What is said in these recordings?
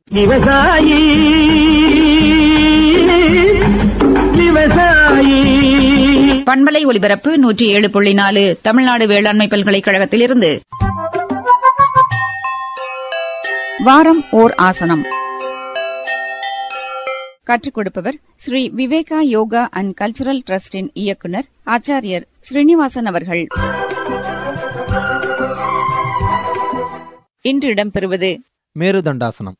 விவசாயி விவசாயி பண்பலை ஒலிபரப்பு நூற்றி ஏழு புள்ளி நாலு தமிழ்நாடு வேளாண்மை பல்கலைக்கழகத்திலிருந்து வாரம் ஓர் ஆசனம் கற்றுக் கொடுப்பவர் ஸ்ரீ விவேகா யோகா அண்ட் கல்ச்சுரல் டிரஸ்டின் இயக்குனர் ஆச்சாரியர் ஸ்ரீனிவாசன் அவர்கள் இன்று இடம்பெறுவது மேருதண்டாசனம்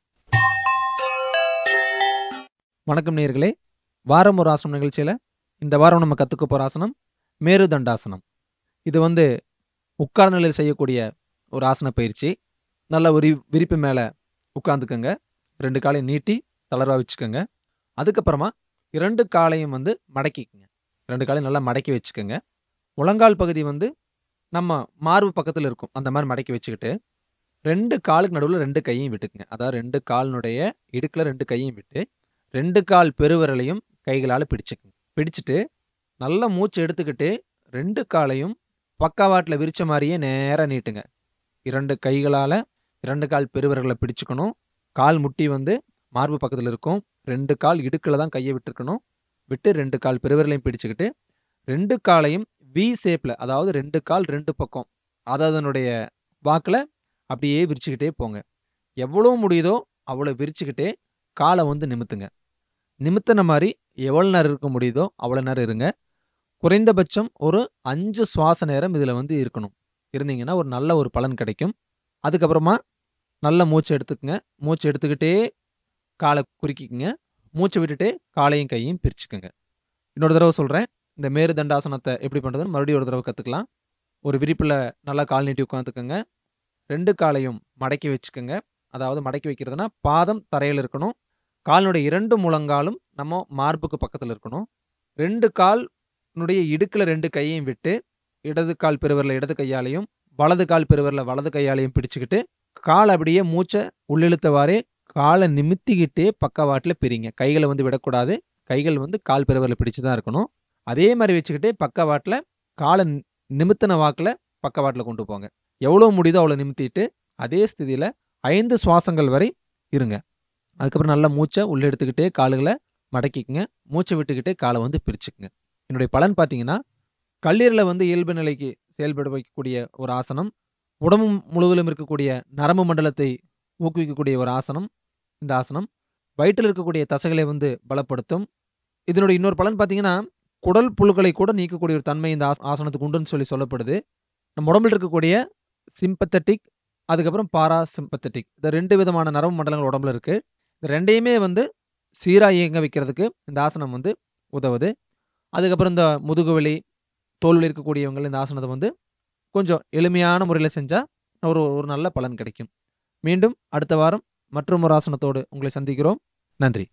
வணக்கம் நேயர்களே வாரம் ஒரு ஆசனம் நிகழ்ச்சியில இந்த வாரம் நம்ம கத்துக்க போற ஆசனம் மேருதண்டாசனம் இது வந்து உட்கார்ந்த நிலையில் செய்யக்கூடிய ஒரு ஆசன பயிற்சி நல்ல ஒரு விரிப்பு மேல உட்கார்ந்துக்கங்க ரெண்டு காலையும் நீட்டி தளர்வா வச்சுக்கோங்க அதுக்கப்புறமா இரண்டு காலையும் வந்து மடக்கிக்கங்க ரெண்டு காலையும் நல்லா மடக்கி வச்சுக்கோங்க முழங்கால் பகுதி வந்து நம்ம மார்பு பக்கத்துல இருக்கும் அந்த மாதிரி மடக்கி வச்சுக்கிட்டு ரெண்டு காலுக்கு நடுவில் ரெண்டு கையும் விட்டுக்குங்க அதாவது ரெண்டு காலினுடைய இடுக்கில் ரெண்டு கையும் விட்டு ரெண்டு கால் பெருவிரலையும் கைகளால் பிடிச்சுக்குங்க பிடிச்சிட்டு நல்ல மூச்சு எடுத்துக்கிட்டு ரெண்டு காலையும் பக்கவாட்டில் விரிச்ச மாதிரியே நேராக நீட்டுங்க இரண்டு கைகளால் இரண்டு கால் பெருவிரலை பிடிச்சுக்கணும் கால் முட்டி வந்து மார்பு பக்கத்தில் இருக்கும் ரெண்டு கால் இடுக்கில் தான் கையை விட்டுருக்கணும் விட்டு ரெண்டு கால் பெருவிரலையும் பிடிச்சுக்கிட்டு ரெண்டு காலையும் வி ஷேப்பில் அதாவது ரெண்டு கால் ரெண்டு பக்கம் அது அதனுடைய வாக்கில் அப்படியே விரிச்சுக்கிட்டே போங்க எவ்வளோ முடியுதோ அவ்வளோ விரிச்சுக்கிட்டே காலை வந்து நிமித்துங்க நிமித்தின மாதிரி எவ்வளோ நேரம் இருக்க முடியுதோ அவ்வளோ நேரம் இருங்க குறைந்தபட்சம் ஒரு அஞ்சு சுவாச நேரம் இதில் வந்து இருக்கணும் இருந்தீங்கன்னா ஒரு நல்ல ஒரு பலன் கிடைக்கும் அதுக்கப்புறமா நல்ல மூச்சு எடுத்துக்கங்க மூச்சு எடுத்துக்கிட்டே காலை குறுக்கிக்குங்க மூச்சை விட்டுட்டே காலையும் கையும் பிரிச்சுக்குங்க இன்னொரு தடவை சொல்கிறேன் இந்த மேரு தண்டாசனத்தை எப்படி பண்ணுறதுன்னு மறுபடியும் ஒரு தடவை கற்றுக்கலாம் ஒரு விரிப்பில் நல்லா கால் நீட்டி உட்காந்துக்கோங்க ரெண்டு காலையும் மடக்கி வச்சுக்கோங்க அதாவது மடக்கி வைக்கிறதுனா பாதம் தரையில் இருக்கணும் காலினுடைய இரண்டு முழங்காலும் நம்ம மார்புக்கு பக்கத்தில் இருக்கணும் ரெண்டு கால்னுடைய இடுக்கில் ரெண்டு கையையும் விட்டு இடது கால் பெருவரில் இடது கையாலையும் வலது கால் பெருவரில் வலது கையாலையும் பிடிச்சுக்கிட்டு கால் அப்படியே மூச்சை உள்ளிழுத்தவாறே காலை நிமித்திக்கிட்டே பக்கவாட்டில் பிரிங்க கைகளை வந்து விடக்கூடாது கைகள் வந்து கால் பெருவரில் பிடிச்சு தான் இருக்கணும் அதே மாதிரி வச்சுக்கிட்டே பக்கவாட்டில் காலை நிமித்தின வாக்கில் பக்கவாட்டில் கொண்டு போங்க எவ்வளோ முடியுதோ அவ்வளோ நிமித்திட்டு அதே ஸ்திதியில் ஐந்து சுவாசங்கள் வரை இருங்க அதுக்கப்புறம் நல்லா மூச்சை உள்ளே எடுத்துக்கிட்டே காலுகளை மடக்கிக்குங்க மூச்சை விட்டுக்கிட்டே காலை வந்து பிரிச்சுக்குங்க என்னுடைய பலன் பார்த்தீங்கன்னா கல்லீரலை வந்து இயல்பு நிலைக்கு செயல்பட வைக்கக்கூடிய ஒரு ஆசனம் உடம்பு முழுவதும் இருக்கக்கூடிய நரம்பு மண்டலத்தை ஊக்குவிக்கக்கூடிய ஒரு ஆசனம் இந்த ஆசனம் வயிற்றில் இருக்கக்கூடிய தசைகளை வந்து பலப்படுத்தும் இதனுடைய இன்னொரு பலன் பார்த்தீங்கன்னா குடல் புழுக்களை கூட நீக்கக்கூடிய ஒரு தன்மை இந்த ஆசனத்துக்கு உண்டுன்னு சொல்லி சொல்லப்படுது நம்ம உடம்பில் இருக்கக்கூடிய சிம்பத்தட்டிக் அதுக்கப்புறம் பாரா சிம்பத்தட்டிக் இந்த ரெண்டு விதமான நரம்பு மண்டலங்கள் உடம்புல இருக்கு இந்த ரெண்டையுமே வந்து சீராக இயங்க வைக்கிறதுக்கு இந்த ஆசனம் வந்து உதவுது அதுக்கப்புறம் இந்த முதுகுவலி தோல்வலி இருக்கக்கூடியவங்க இந்த ஆசனத்தை வந்து கொஞ்சம் எளிமையான முறையில் செஞ்சால் ஒரு ஒரு நல்ல பலன் கிடைக்கும் மீண்டும் அடுத்த வாரம் மற்றும் ஒரு ஆசனத்தோடு உங்களை சந்திக்கிறோம் நன்றி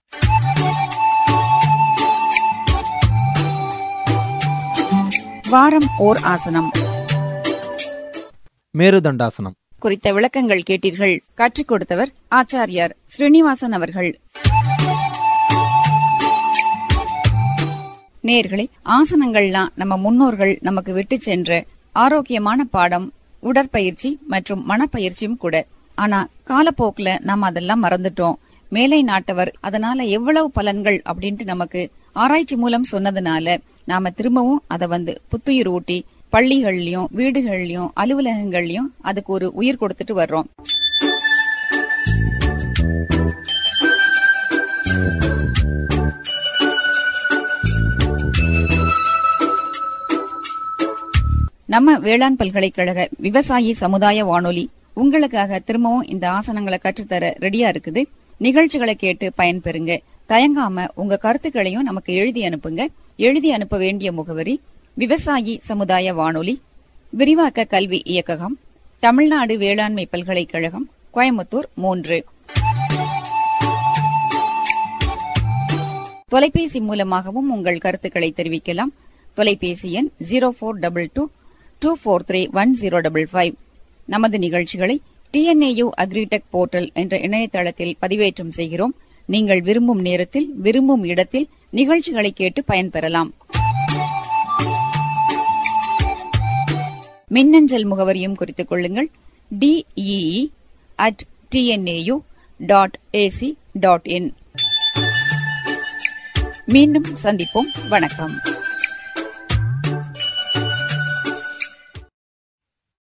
வாரம் ஓர் ஆசனம் மேருதண்டாசனம் குறித்த விளக்கங்கள் கேட்டீர்கள் கற்றுக் கொடுத்தவர் ஆச்சாரியார் ஸ்ரீனிவாசன் அவர்கள் நேர்களே ஆசனங்கள்லாம் நம்ம முன்னோர்கள் நமக்கு விட்டு சென்ற ஆரோக்கியமான பாடம் உடற்பயிற்சி மற்றும் மனப்பயிற்சியும் கூட ஆனா காலப்போக்குல நாம அதெல்லாம் மறந்துட்டோம் மேலை நாட்டவர் அதனால எவ்வளவு பலன்கள் அப்படின்ட்டு நமக்கு ஆராய்ச்சி மூலம் சொன்னதுனால நாம திரும்பவும் அதை வந்து புத்துயிர் ஊட்டி பள்ளிகள்லயும் வீடுகள்லயும் அலுவலகங்கள்லயும் அதுக்கு ஒரு உயிர் கொடுத்துட்டு வர்றோம் நம்ம வேளாண் பல்கலைக்கழக விவசாயி சமுதாய வானொலி உங்களுக்காக திரும்பவும் இந்த ஆசனங்களை கற்றுத்தர ரெடியா இருக்குது நிகழ்ச்சிகளை கேட்டு பயன்பெறுங்க தயங்காம உங்க கருத்துக்களையும் நமக்கு எழுதி அனுப்புங்க எழுதி அனுப்ப வேண்டிய முகவரி விவசாயி சமுதாய வானொலி விரிவாக்க கல்வி இயக்ககம் தமிழ்நாடு வேளாண்மை பல்கலைக்கழகம் கோயம்புத்தூர் மூன்று தொலைபேசி மூலமாகவும் உங்கள் கருத்துக்களை தெரிவிக்கலாம் தொலைபேசி எண் zero four double two two four three one zero double five நமது நிகழ்ச்சிகளை டிஎன்ஏயு அக்ரிடெக் போர்ட்டல் என்ற இணையதளத்தில் பதிவேற்றம் செய்கிறோம் நீங்கள் விரும்பும் நேரத்தில் விரும்பும் இடத்தில் நிகழ்ச்சிகளை கேட்டு பயன்பெறலாம் மின்னஞ்சல் முகவரியும் குறித்துக் கொள்ளுங்கள் DEE at TNAU dot AC dot in மீண்டும் சந்திப்போம் வணக்கம்